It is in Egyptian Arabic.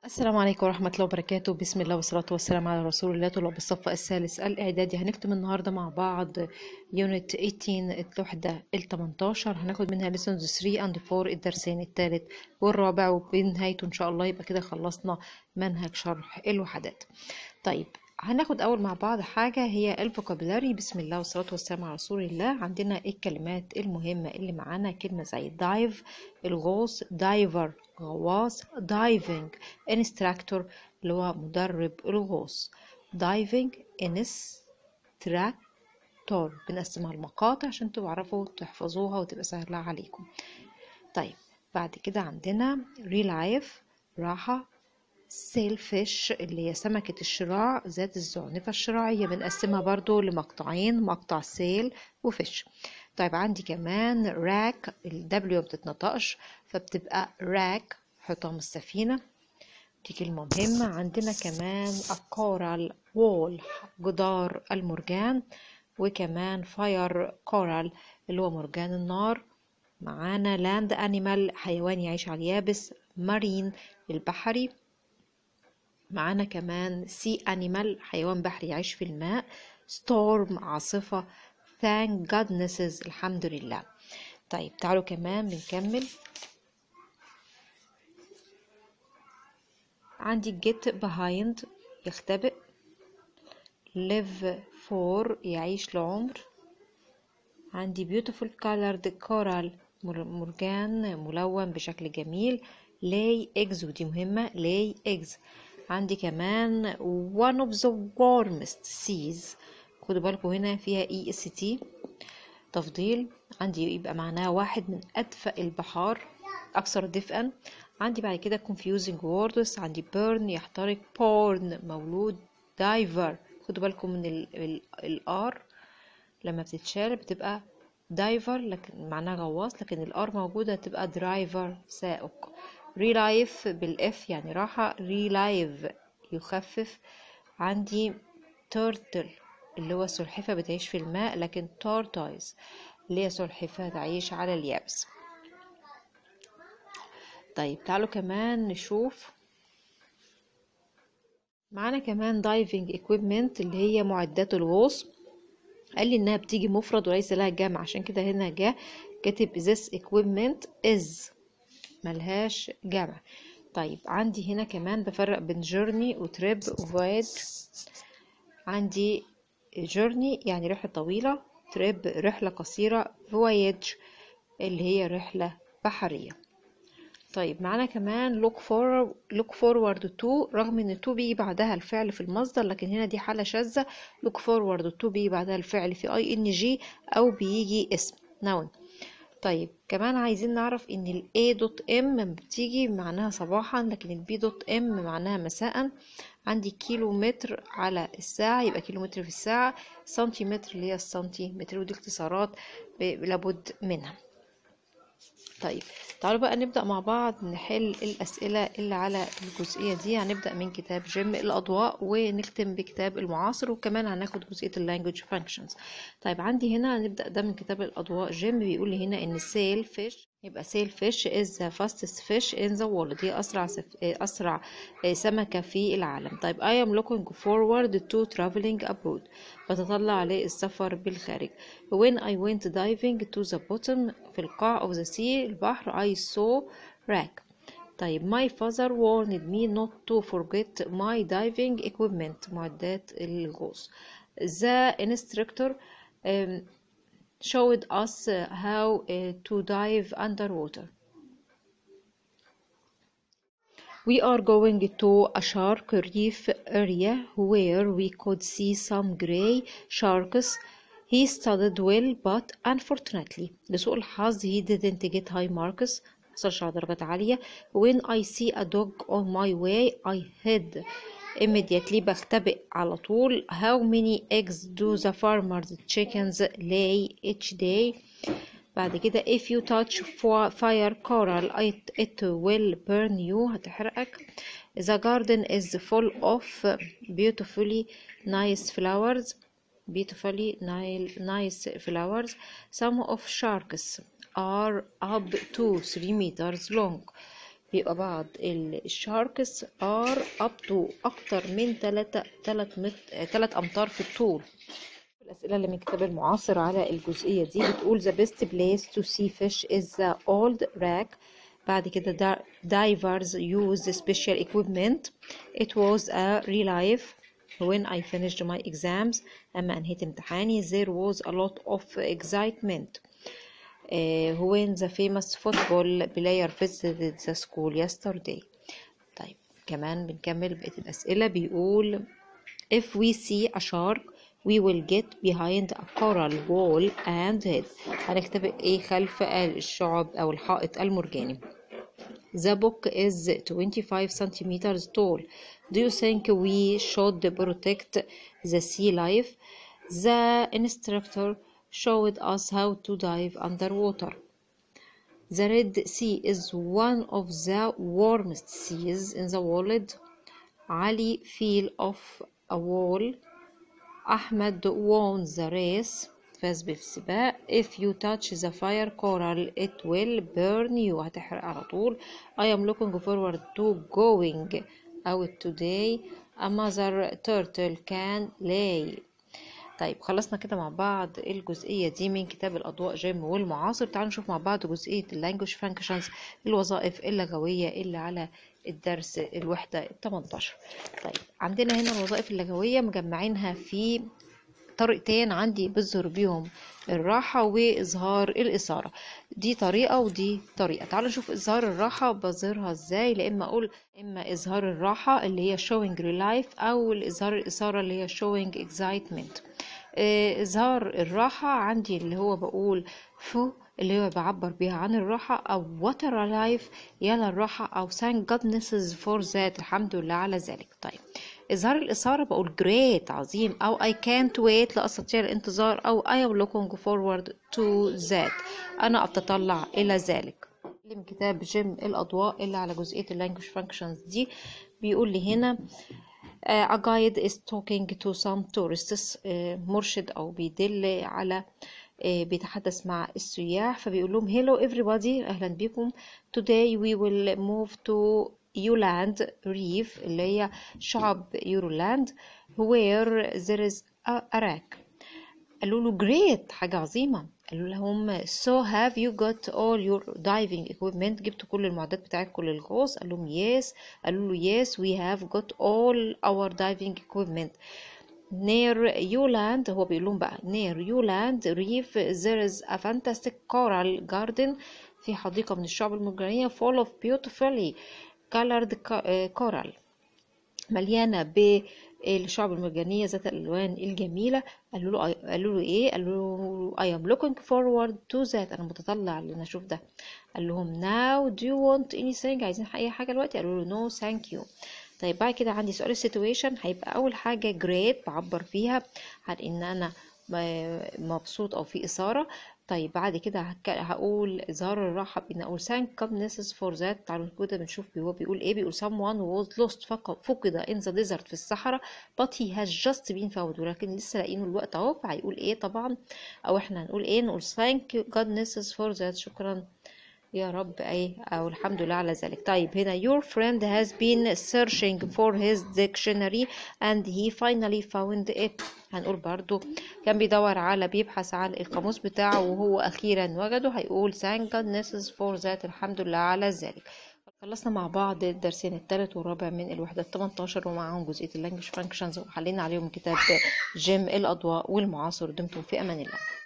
السلام عليكم ورحمة الله وبركاته بسم الله والصلاة والسلام على رسول الله طلاب الصف الثالث الإعدادي هنكتب النهاردة مع بعض يونت 18 الوحدة ال 18 هناخد منها lessons 3 and 4 الدرسين الثالث والرابع وبنهايته إن شاء الله يبقى كده خلصنا منهج شرح الوحدات طيب هناخد أول مع بعض حاجة هي الفوكابولاري بسم الله والصلاة والسلام على رسول الله عندنا الكلمات المهمة اللي معانا كلمة زي دايف الغوص دايفر غواص دايفنج انستراكتور اللي هو مدرب الغوص دايفنج انستراكتور بنقسمها المقاطع عشان تعرفوا تحفظوها وتبقى سهلة عليكم طيب بعد كده عندنا ريلايف راحة سيلفيش اللي هي سمكة الشراع ذات الزعنفة الشراعية بنقسمها برضو لمقطعين مقطع سيل وفيش طيب عندي كمان راك الدبليو مبتتنطقش فبتبقى راك حطام السفينة دي كلمة مهمة عندنا كمان الكورال وول جدار المرجان وكمان فاير كورال اللي هو مرجان النار معانا لاند انيمال حيوان يعيش على اليابس مارين البحري معانا كمان سي انيمال حيوان بحري يعيش في الماء ستورم عاصفة thank goodnesses الحمد لله طيب تعالوا كمان بنكمل عندي get behind يختبئ live for يعيش لعمر عندي beautiful colored coral مرجان ملون بشكل جميل lay eggs ودي مهمة lay eggs عندي كمان one of the warmest seas خدوا بالكم هنا فيها اي اس تي تفضيل عندي يبقى معناها واحد من ادفأ البحار اكثر دفئا عندي بعد كده confusing words عندي burn يحترق born مولود diver خدوا بالكم من الار لما بتتشال بتبقى دايفر لكن معناها غواص لكن الار موجوده تبقى درايفر سائق ريلايف بالاف يعني راحه ريلايف يخفف عندي تورتل اللي هو سلحفة بتعيش في الماء لكن تورتايز اللي هي سلحفة تعيش على اليابس طيب تعالوا كمان نشوف معانا كمان دايفنج equipment اللي هي معدات الغوص قال لي انها بتيجي مفرد وليس لها جمع عشان كده هنا جه كاتب this equipment is ملهاش جمع طيب عندي هنا كمان بفرق بين جورني وتريب وفايد عندي جورني يعني رحلة طويلة تريب رحلة قصيرة فوايج اللي هي رحلة بحرية طيب معانا كمان look forward look forward to رغم ان to بيجي بعدها الفعل في المصدر لكن هنا دي حالة شاذة look forward to بيجي بعدها الفعل في اي ان جي او بيجي اسم noun طيب كمان عايزين نعرف ان ال A دوت ام بتيجي معناها صباحا لكن ال B دوت ام معناها مساء عندي كيلو متر على الساعة يبقى كيلو متر في الساعة سنتيمتر اللي هي السنتيمتر ودي اختصارات لابد منها طيب تعالوا بقى نبدأ مع بعض نحل الأسئلة اللي على الجزئية دي هنبدأ من كتاب جيم الأضواء ونختم بكتاب المعاصر وكمان هناخد جزئية اللانجوج فانكشنز طيب عندي هنا هنبدأ ده من كتاب الأضواء جيم بيقول لي هنا إن سيل فيش يبقى سيل فيش is the fastest fish in the world هي أسرع سف... أسرع سمكة في العالم طيب I am looking forward to traveling abroad بتطلع للسفر بالخارج when I went diving to the bottom في القاع of the sea البحر I saw wreck طيب my father warned me not to forget my diving equipment معدات الغوص the instructor um, showed us how uh, to dive underwater. We are going to a shark reef area where we could see some gray sharks. He studied well, but unfortunately, لسوء الحظ he didn't get high marks. حصلش على درجات عالية. When I see a dog on my way, I hid immediately بختبئ على طول how many eggs do the farmers chickens lay each day بعد كده if you touch fire coral it, it will burn you هتحرقك the garden is full of beautifully nice flowers beautifully nice flowers some of sharks are up to 3 meters long بيبقى بعض الشاركس ار اب تو اكتر من 3 3 مت... 3 امتار في الطول الأسئلة اللي من كتاب المعاصر على الجزئية دي بتقول the best place to see fish is the old wreck بعد كده divers use special equipment it was a real life when I finished my exams أما أنهيت امتحاني there was a lot of excitement uh, when the famous football player visited the school yesterday طيب كمان بنكمل بقية الأسئلة بيقول if we see a shark we will get behind a coral wall and head هنختبئ ايه خلف الشعب او الحائط المرجاني The book is 25 centimeters tall. Do you think we should protect the sea life? The instructor showed us how to dive underwater. The Red Sea is one of the warmest seas in the world. Ali fell off a wall Ahmed won the race فاز بالسباق if you touch the fire coral it will burn you هتحرق على طول I am looking forward to going out today a mother turtle can lay طيب خلصنا كده مع بعض الجزئية دي من كتاب الأضواء جيم والمعاصر تعالوا نشوف مع بعض جزئية اللانجوج فانكشنز الوظائف اللغوية اللي على الدرس الوحدة ال 18 طيب عندنا هنا الوظائف اللغوية مجمعينها في طريقتين عندي بظهر بيهم الراحة وإظهار الإثارة دي طريقة ودي طريقة تعالوا نشوف إظهار الراحة بظهرها إزاي لإما أقول إما إظهار الراحة اللي هي showing relief أو الإظهار الإثارة اللي هي showing excitement إظهار الراحة عندي اللي هو بقول فو اللي هو بعبر بيها عن الراحة أو what a relief يلا الراحة أو thank goodnesses for that الحمد لله على ذلك طيب إظهار الإثارة بقول great عظيم أو I can't wait لا أستطيع الانتظار أو I am looking forward to that أنا أتطلع إلى ذلك من كتاب جيم الأضواء اللي على جزئية اللانجوج فانكشنز دي بيقول لي هنا uh, a guide is talking to some tourists uh, مرشد أو بيدل على uh, بيتحدث مع السياح فبيقول لهم hello everybody أهلا بكم today we will move to يولاند ريف اللي هي شعب يورولاند where there is a rack قالوا له great حاجة عظيمة قالوا لهم so have you got all your diving equipment جبتوا كل المعدات بتاعتكم للغوص قال لهم yes قالوا له yes we have got all our diving equipment near Yuland هو بيقول لهم بقى near Yuland reef there is a fantastic coral garden في حديقة من الشعب المرجانية full of beautifully colored coral مليانة بالشعب المرجانية ذات الألوان الجميلة قالوا له قالوا له إيه؟ قالوا له I am looking forward to that أنا متطلع لأن أشوف ده قال لهم now do you want anything عايزين أي حاجة دلوقتي قالوا له no thank you طيب بعد كده عندي سؤال السيتويشن هيبقى أول حاجة great بعبر فيها عن إن أنا مبسوط أو في إثارة طيب بعد كده هقول إظهار الراحة بإن أقول thank goodness for that تعالوا كده بنشوف هو بيقول إيه بيقول someone was lost فقد in the desert في الصحراء but he has just been found ولكن لسه لاقينه الوقت أهو فهيقول إيه طبعا أو إحنا هنقول إيه نقول thank goodness for that شكرا يا رب أي أو الحمد لله على ذلك طيب هنا your friend has been searching for his dictionary and he finally found it هنقول برضو كان بيدور على بيبحث عن القاموس بتاعه وهو أخيرا وجده هيقول thank goodness for that الحمد لله على ذلك خلصنا مع بعض الدرسين الثالث والرابع من الوحدة 18 ومعاهم جزئية اللانجوج فانكشنز وحلينا عليهم كتاب جيم الأضواء والمعاصر دمتم في أمان الله